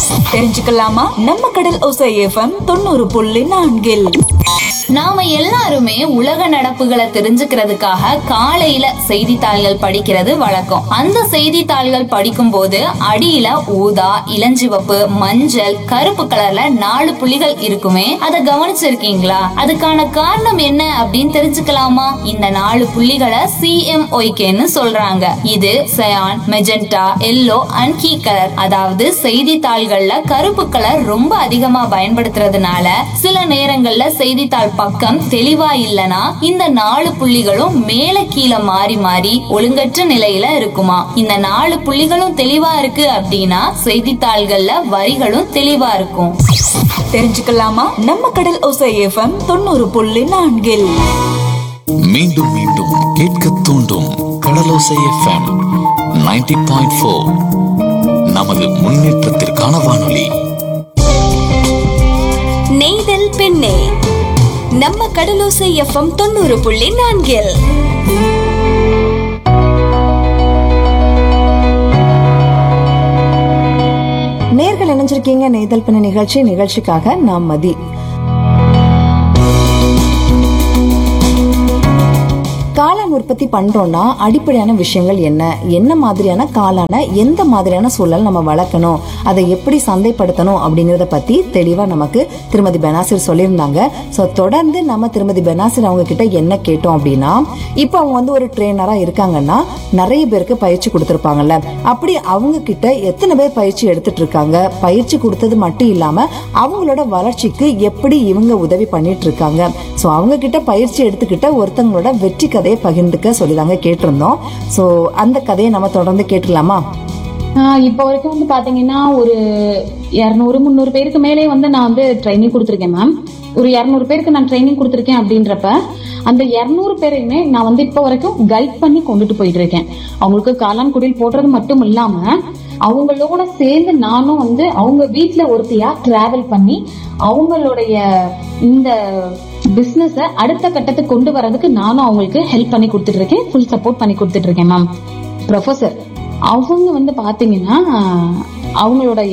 தெரிஞ்சுக்கலாமா நம்ம கடல் ஒசை எஃப்எம் தொண்ணூறு புள்ளி நான்கில் நாம எல்லாருமே உலக நடப்புகளை தெரிஞ்சுக்கிறதுக்காக காலையில செய்தித்தாள்கள் படிக்கிறது வழக்கம் அந்த செய்தித்தாள்கள் படிக்கும் போது அடியில ஊதா இளஞ்சிவப்பு மஞ்சள் கருப்பு கலர்ல நாலு புள்ளிகள் இருக்குமே அதை கவனிச்சிருக்கீங்களா அதுக்கான காரணம் என்ன அப்படின்னு தெரிஞ்சுக்கலாமா இந்த நாலு புள்ளிகளை சிஎம்ஒய்கேன்னு சொல்றாங்க இது cyan magenta yellow and key colour அதாவது செய்தித்தாள்கள்ல கருப்பு கலர் ரொம்ப அதிகமா பயன்படுத்துறதுனால சில நேரங்கள்ல செய்தித்தாள் பக்கம் தெளிவா இல்லனா இந்த நாலு புள்ளிகளும் மேல கீழே மாறி மாறி ஒழுங்கற்ற நிலையில இருக்குமா இந்த நாலு புள்ளிகளும் தெளிவா இருக்கு அப்படின்னா செய்தித்தாள்கள்ல வரிகளும் தெளிவா இருக்கும் தெரிஞ்சுக்கலாமா நம்ம கடல் ஒசை எஃப்எம் தொண்ணூறு புள்ளி நான்கில் மீண்டும் மீண்டும் கேட்க தூண்டும் கடலோசை எஃப்எம் 90.4 பாயிண்ட் ஃபோர் நமது முன்னேற்றத்திற்கான வானொலி நெய்தல் பெண்ணே நம்ம கடலோசை எஃப்எம் தொண்ணூறு புள்ளி நான்கில் நேர்கள் இணைஞ்சிருக்கீங்க நெய்தல் பண்ண நிகழ்ச்சி நிகழ்ச்சிக்காக நாம் மதி காளான் உற்பத்தி பண்றோம்னா அடிப்படையான விஷயங்கள் என்ன என்ன மாதிரியான காளான எந்த மாதிரியான சூழல் நம்ம வளர்க்கணும் அதை எப்படி சந்தைப்படுத்தணும் அப்படிங்கறத பத்தி தெளிவா நமக்கு திருமதி பெனாசிர் சொல்லியிருந்தாங்க சோ தொடர்ந்து நம்ம திருமதி பெனாசிர் அவங்க கிட்ட என்ன கேட்டோம் அப்படின்னா இப்போ அவங்க வந்து ஒரு ட்ரெயினரா இருக்காங்கன்னா நிறைய பேருக்கு பயிற்சி கொடுத்திருப்பாங்கல்ல அப்படி அவங்க கிட்ட எத்தனை பேர் பயிற்சி எடுத்துட்டு இருக்காங்க பயிற்சி கொடுத்தது மட்டும் இல்லாம அவங்களோட வளர்ச்சிக்கு எப்படி இவங்க உதவி பண்ணிட்டு இருக்காங்க சோ அவங்க கிட்ட பயிற்சி எடுத்துக்கிட்ட ஒருத்தங்களோட வெற்றி கதையை பகிர்ந்துக்க சொல்லிதாங்க கேட்டிருந்தோம் சோ அந்த கதையை நம்ம தொடர்ந்து கேட்டுலாமா ஆஹ் இப்போ வரைக்கும் வந்து பாத்தீங்கன்னா ஒரு இருநூறு முந்நூறு பேருக்கு மேலே வந்து நான் வந்து ட்ரைனிங் கொடுத்துருக்கேன் மேம் ஒரு இருநூறு பேருக்கு நான் ட்ரைனிங் கொடுத்துருக்கேன் அப்படின்றப்ப அந்த இருநூறு பேரையுமே நான் வந்து இப்போ வரைக்கும் கைட் பண்ணி கொண்டுட்டு போயிட்டு இருக்கேன் அவங்களுக்கு காளான் குடில் போடுறது மட்டும் இல்லாம அவங்களோட சேர்ந்து நானும் வந்து அவங்க வீட்ல ஒருத்தியா டிராவல் பண்ணி அவங்களுடைய இந்த பிசினஸ அடுத்த கட்டத்துக்கு கொண்டு வர்றதுக்கு நானும் அவங்களுக்கு ஹெல்ப் பண்ணி கொடுத்துட்டு இருக்கேன் ஃபுல் சப்போர்ட் பண்ணி கொடுத்துட்டு இருக்கேன் மேம் ப்ரொஃபசர் அவங்க வந்து பாத்தீங்கன்னா அவங்களுடைய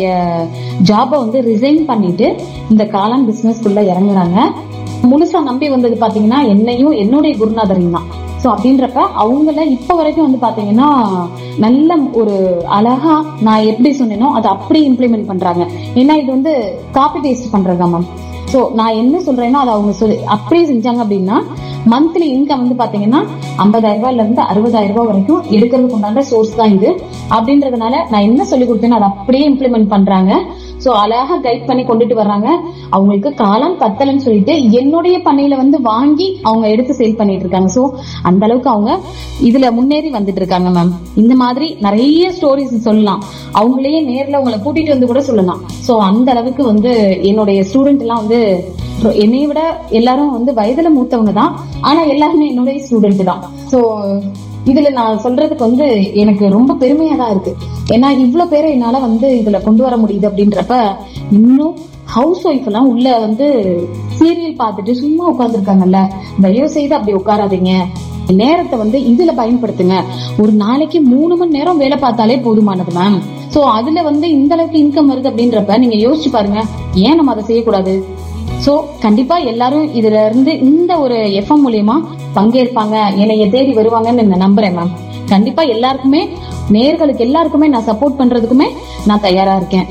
ஜாபை வந்து ரிசைன் பண்ணிட்டு இந்த காளான் பிசினஸ்க்குள்ள இறங்குறாங்க முழுசா நம்பி வந்தது பாத்தீங்கன்னா என்னையும் என்னுடைய குருநாதரையும் தான் சோ அப்படின்றப்ப அவங்கள இப்ப வரைக்கும் வந்து பாத்தீங்கன்னா நல்ல ஒரு அழகா நான் எப்படி சொன்னேனோ அதை அப்படியே இம்ப்ளிமெண்ட் பண்றாங்க ஏன்னா இது வந்து காப்பி பேஸ்ட் பண்றதா மேம் சோ நான் என்ன சொல்றேனோ அதை அவங்க சொல்லி அப்படியே செஞ்சாங்க அப்படின்னா மந்த்லி இன்கம் வந்து பாத்தீங்கன்னா ஐம்பதாயிரம் ரூபாயில இருந்து அறுபதாயிரம் ரூபாய் வரைக்கும் எடுக்கிறதுக்கு உண்டான சோர்ஸ் தான் இது அப்படின்றதுனால நான் என்ன சொல்லி கொடுத்தேனோ அதை அப்படியே இம்ப்ளிமெண்ட் பண்றாங்க சோ அழகா கைட் பண்ணி கொண்டுட்டு வர்றாங்க அவங்களுக்கு காலம் பத்தலன்னு சொல்லிட்டு என்னுடைய பண்ணையில வந்து வாங்கி அவங்க எடுத்து சேல் பண்ணிட்டு இருக்காங்க சோ அந்த அளவுக்கு அவங்க இதுல முன்னேறி வந்துட்டு இருக்காங்க மேம் இந்த மாதிரி நிறைய ஸ்டோரிஸ் சொல்லலாம் அவங்களையே நேர்ல உங்களை கூட்டிட்டு வந்து கூட சொல்லலாம் சோ அந்த அளவுக்கு வந்து என்னுடைய ஸ்டூடெண்ட் எல்லாம் வந்து என்னை விட எல்லாரும் வந்து வயதுல மூத்தவங்க தான் ஆனா எல்லாருமே என்னுடைய ஸ்டூடெண்ட் தான் சோ இதுல நான் சொல்றதுக்கு வந்து எனக்கு ரொம்ப பெருமையா தான் இருக்கு ஏன்னா இவ்வளவு பேரை என்னால வந்து இதுல கொண்டு வர முடியுது அப்படின்றப்ப இன்னும் ஹவுஸ் ஒய்ஃப் எல்லாம் உள்ள வந்து சீரியல் பார்த்துட்டு சும்மா உட்கார்ந்துருக்காங்கல்ல தயவு செய்து அப்படி உட்காராதீங்க நேரத்தை வந்து இதுல பயன்படுத்துங்க ஒரு நாளைக்கு மூணு மணி நேரம் வேலை பார்த்தாலே போதுமானது மேம் சோ அதுல வந்து இந்த அளவுக்கு இன்கம் வருது அப்படின்றப்ப நீங்க யோசிச்சு பாருங்க ஏன் நம்ம அதை செய்யக்கூடாது சோ கண்டிப்பா எல்லாரும் இதுல இருந்து இந்த ஒரு எஃப்எம் மூலியமா பங்கேற்பாங்க என்னைய தேடி வருவாங்கன்னு நான் நம்புறேன் மேம் கண்டிப்பா எல்லாருக்குமே நேர்களுக்கு எல்லாருக்குமே நான் சப்போர்ட் பண்றதுக்குமே நான் தயாரா இருக்கேன்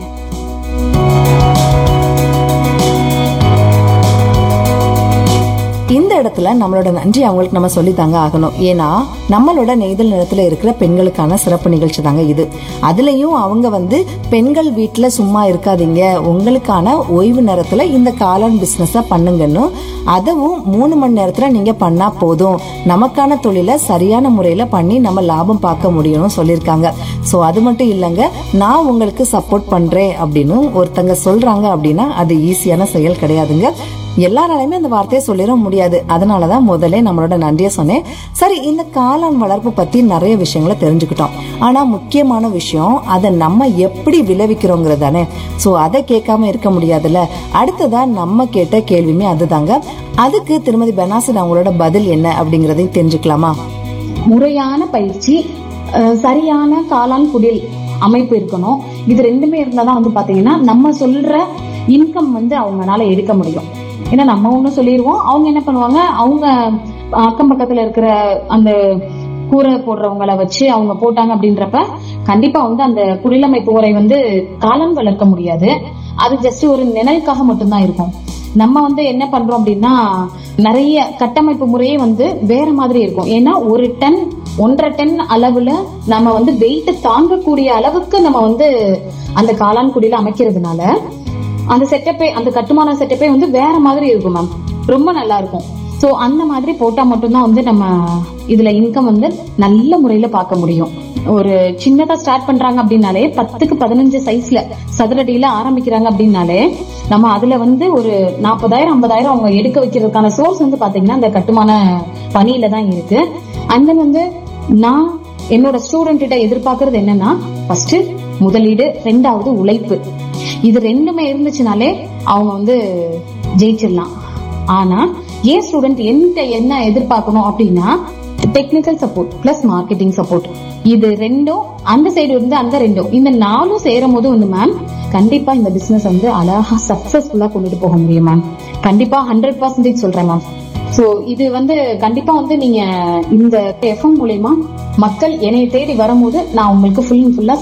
இந்த இடத்துல நம்மளோட நன்றி அவங்களுக்கு நம்ம சொல்லி தாங்க ஆகணும் ஏன்னா நம்மளோட நெய்தல் நிலத்துல இருக்கிற பெண்களுக்கான சிறப்பு நிகழ்ச்சி தாங்க இது அதுலயும் அவங்க வந்து பெண்கள் வீட்டுல சும்மா இருக்காதீங்க உங்களுக்கான ஓய்வு நேரத்துல இந்த காளான் பிசினஸ பண்ணுங்கன்னு அதுவும் மூணு மணி நேரத்துல நீங்க பண்ணா போதும் நமக்கான தொழிலை சரியான முறையில பண்ணி நம்ம லாபம் பார்க்க முடியும்னு சொல்லியிருக்காங்க சோ அது மட்டும் இல்லைங்க நான் உங்களுக்கு சப்போர்ட் பண்றேன் அப்படின்னு ஒருத்தங்க சொல்றாங்க அப்படின்னா அது ஈஸியான செயல் கிடையாதுங்க எல்லாராலையுமே அந்த வார்த்தையை சொல்லிட முடியாது அதனாலதான் முதல்ல நம்மளோட நன்றியை சொன்னேன் சரி இந்த காளான் வளர்ப்பு பத்தி நிறைய விஷயங்களை தெரிஞ்சுக்கிட்டோம் ஆனா முக்கியமான விஷயம் அதை நம்ம எப்படி விளைவிக்கிறோங்கிறது தானே சோ அதை கேட்காம இருக்க முடியாதுல்ல அடுத்ததா நம்ம கேட்ட கேள்வியுமே அதுதாங்க அதுக்கு திருமதி பெனாசின் அவங்களோட பதில் என்ன அப்படிங்கறதையும் தெரிஞ்சுக்கலாமா முறையான பயிற்சி அஹ், சரியான காளான் குடில் அமைப்பு இருக்கணும் இது ரெண்டுமே இருந்தாதான் வந்து பாத்தீங்கன்னா நம்ம சொல்ற இன்கம் வந்து அவங்கனால எடுக்க முடியும் ஏன்னா நம்ம ஒண்ணு சொல்லிடுவோம் அவங்க என்ன பண்ணுவாங்க அவங்க அக்கம் பக்கத்துல இருக்கிற அந்த கூரை போடுறவங்கள வச்சு அவங்க போட்டாங்க அப்படின்றப்ப கண்டிப்பா வந்து அந்த குடிலமைப்பு முறை வந்து காலம் வளர்க்க முடியாது அது ஜஸ்ட் ஒரு நிழலுக்காக மட்டும்தான் இருக்கும் நம்ம வந்து என்ன பண்றோம் அப்படின்னா நிறைய கட்டமைப்பு முறையே வந்து வேற மாதிரி இருக்கும் ஏன்னா ஒரு டன் ஒன்றரை டன் அளவுல நம்ம வந்து வெயிட் தாங்கக்கூடிய அளவுக்கு நம்ம வந்து அந்த காளான் குடியில அமைக்கிறதுனால அந்த செட்டப்பே அந்த கட்டுமான செட்டப்பே வந்து வேற மாதிரி இருக்கும் மேம் ரொம்ப நல்லா இருக்கும் சோ அந்த மாதிரி போட்டா மட்டும்தான் வந்து நம்ம இதுல இன்கம் வந்து நல்ல முறையில பார்க்க முடியும் ஒரு சின்னதா ஸ்டார்ட் பண்றாங்க அப்படின்னாலே பத்துக்கு பதினஞ்சு சைஸ்ல சதுரடியில ஆரம்பிக்கிறாங்க அப்படின்னாலே நம்ம அதுல வந்து ஒரு நாற்பதாயிரம் ஐம்பதாயிரம் அவங்க எடுக்க வைக்கிறதுக்கான சோர்ஸ் வந்து பாத்தீங்கன்னா அந்த கட்டுமான பணியில தான் இருக்கு அண்ட் தென் வந்து நான் என்னோட ஸ்டூடெண்ட் கிட்ட எதிர்பார்க்கறது என்னன்னா ஃபர்ஸ்ட் முதலீடு ரெண்டாவது உழைப்பு இது ரெண்டுமே இருந்துச்சுனாலே அவங்க வந்து ஜெயிச்சிடலாம் ஆனா ஏன் ஸ்டூடெண்ட் என்கிட்ட என்ன எதிர்பார்க்கணும் அப்படின்னா technical support plus marketing support இது ரெண்டும் அந்த சைடு இருந்து அந்த ரெண்டும் இந்த நாலும் சேரும் போது வந்து மேம் கண்டிப்பா இந்த பிசினஸ் வந்து அழகா சக்சஸ்ஃபுல்லா கொண்டுட்டு போக முடியும் மேம் கண்டிப்பா ஹண்ட்ரட் பர்சன்டேஜ் சொல்றேன் மேம் சோ இது வந்து கண்டிப்பா வந்து நீங்க இந்த எஃப்எம் மூலயமா மக்கள் என்னை தேடி வரும்போது நான் உங்களுக்கு ஃபுல் ஃபுல்லா